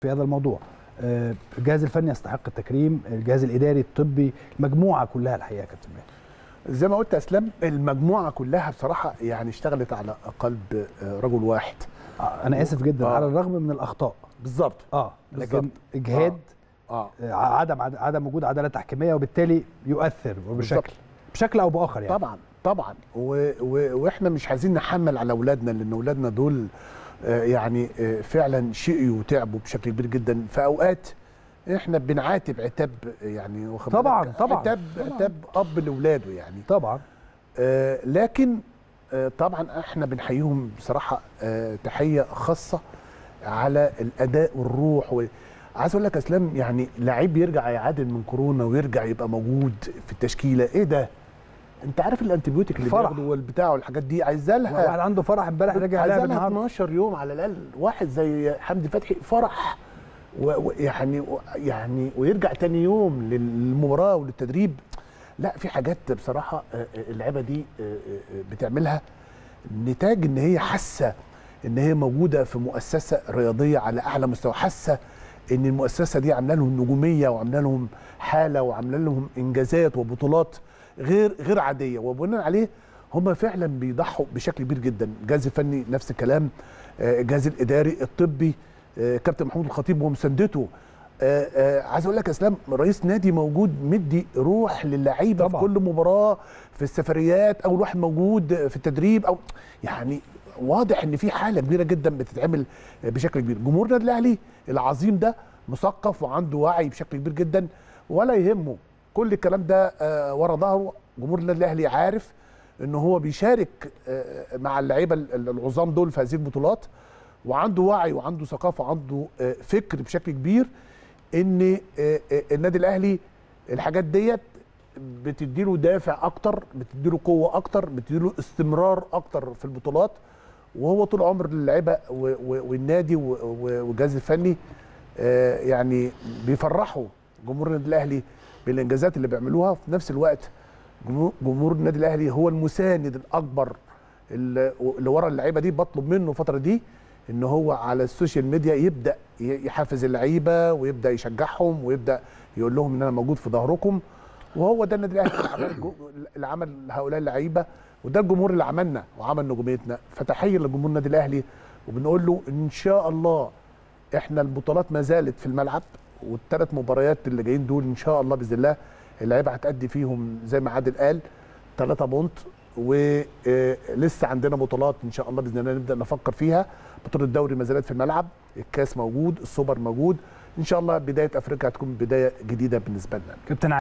في هذا الموضوع آه، الجهاز الفني يستحق التكريم الجهاز الاداري الطبي المجموعه كلها الحقيقه يا كابتن ماهر زي ما قلت يا اسلام المجموعه كلها بصراحه يعني اشتغلت على قلب آه، رجل واحد آه، انا اسف جدا آه. على الرغم من الاخطاء بالظبط اه بالظبط. لكن اجهاد اه آه. عدم عدم وجود عداله تحكيميه وبالتالي يؤثر وبشكل بالظبط. بشكل او باخر يعني طبعا طبعا و و واحنا مش عايزين نحمل على اولادنا لان اولادنا دول آه، يعني آه، فعلا شقيوا وتعبوا بشكل كبير جدا في اوقات احنا بنعاتب عتاب يعني واخد طبعاً، بالك؟ طبعاً، عتاب طبعاً. عتاب اب لاولاده يعني طبعا آه، لكن آه، طبعا احنا بنحييهم بصراحه آه، تحيه خاصه على الاداء والروح و... عايز اقول لك يا اسلام يعني لعيب يرجع يعادل من كورونا ويرجع يبقى موجود في التشكيله ايه ده؟ انت عارف الانتيبيوتيك اللي فرح. بياخده والبتاع والحاجات دي عايزه لها واحد عنده فرح امبارح رجع عايزه لعب لها النهارده 12 يوم على الاقل واحد زي حمدي فتحي فرح ويعني و يعني ويرجع تاني يوم للمباراه وللتدريب لا في حاجات بصراحه آه، آه، اللعيبه دي آه، آه، بتعملها نتاج ان هي حاسه ان هي موجوده في مؤسسه رياضيه على اعلى مستوى حاسه ان المؤسسه دي عامله لهم نجوميه وعامله لهم حاله وعامله لهم انجازات وبطولات غير غير عاديه وبناء عليه هم فعلا بيضحوا بشكل كبير جدا الجهاز الفني نفس الكلام آه، الجهاز الاداري الطبي آه، كابتن محمود الخطيب ومساندته آه، آه، عايز اقول لك يا اسلام رئيس نادي موجود مدي روح للعيبه في طبعاً. كل مباراه في السفريات او واحد موجود في التدريب او يعني واضح ان في حاله كبيره جدا بتتعمل بشكل كبير جمهور النادي الاهلي العظيم ده مثقف وعنده وعي بشكل كبير جدا ولا يهمه كل الكلام ده آه، ورا ظهره جمهور النادي الاهلي عارف ان هو بيشارك آه، مع اللعيبه ال- العظام دول في هذه البطولات وعنده وعي وعنده ثقافه وعنده آه، فكر بشكل كبير ان آه، آه، النادي الاهلي الحاجات ديت بتديله دافع اكتر بتديله قوه اكتر بتديله استمرار اكتر في البطولات وهو طول عمر اللعيبه و- و- والنادي و- و- والجهاز الفني آه، يعني بيفرحوا جمهور النادي الاهلي بالانجازات اللي بيعملوها في نفس الوقت جمهور- جمهور النادي الاهلي هو المساند الاكبر اللي اللي ورا اللعيبه دي بطلب منه الفتره دي ان هو على السوشيال ميديا يبدا ي- يحفز اللعيبه ويبدا يشجعهم ويبدا يقول لهم ان انا موجود في ظهركم وهو ده النادي الاهلي اللي عمل جو- اللي عمل هؤلاء اللعيبه وده الجمهور اللي عملنا وعمل نجوميتنا فتحيه لجمهور النادي الاهلي وبنقول له ان شاء الله احنا البطولات ما زالت في الملعب والثلاث مباريات اللي جايين دول ان شاء الله باذن الله اللعيبه هتأدي فيهم زي ما عادل قال 3 بونت ولسه عندنا بطولات ان شاء الله باذن الله نبدا نفكر فيها بطوله الدوري ما زالت في الملعب الكاس موجود السوبر موجود ان شاء الله بدايه افريقيا هتكون بدايه جديده بالنسبه لنا كابتن